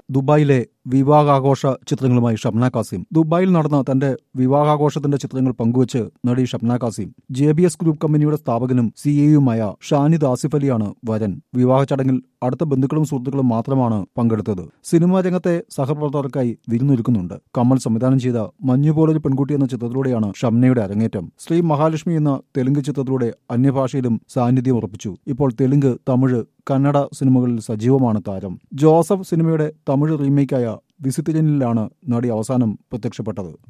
ദുബായിലെ വിവാഹാഘോഷ ചിത്രങ്ങളുമായി ഷബ്ന കാസിം ദുബായിൽ നടന്ന തന്റെ വിവാഹാഘോഷത്തിന്റെ ചിത്രങ്ങൾ പങ്കുവച്ച് നടി Shabna Kasim J B S group കമ്പനിയുടെ സ്ഥാപകനും സിഇഒയുമായ ഷാനിദ് ആസിഫ് അലിയാണ് വരൻ വിവാഹ ചടങ്ങിൽ അടുത്ത ബന്ധുക്കളും സുഹൃത്തുക്കളും മാത്രമാണ് പങ്കെടുത്തത് സിനിമാ രംഗത്തെ സഹപ്രവർത്തകർക്കായി വിരുന്നൊരുക്കുന്നുണ്ട് കമൽ സംവിധാനം ചെയ്ത മഞ്ഞുപോലൊരു പെൺകുട്ടി എന്ന ചിത്രത്തിലൂടെയാണ് ഷംനയുടെ അരങ്ങേറ്റം ശ്രീ മഹാലക്ഷ്മി എന്ന തെലുങ്ക് ചിത്രത്തിലൂടെ അന്യഭാഷയിലും സാന്നിധ്യം ഉറപ്പിച്ചു ഇപ്പോൾ തെലുങ്ക് തമിഴ് കന്നഡ സിനിമകളിൽ സജീവമാണ് താരം ജോസഫ് സിനിമയുടെ തമിഴ് റീമേക്കായ വിസിത്തിരനിലാണ് നടി അവസാനം പ്രത്യക്ഷപ്പെട്ടത്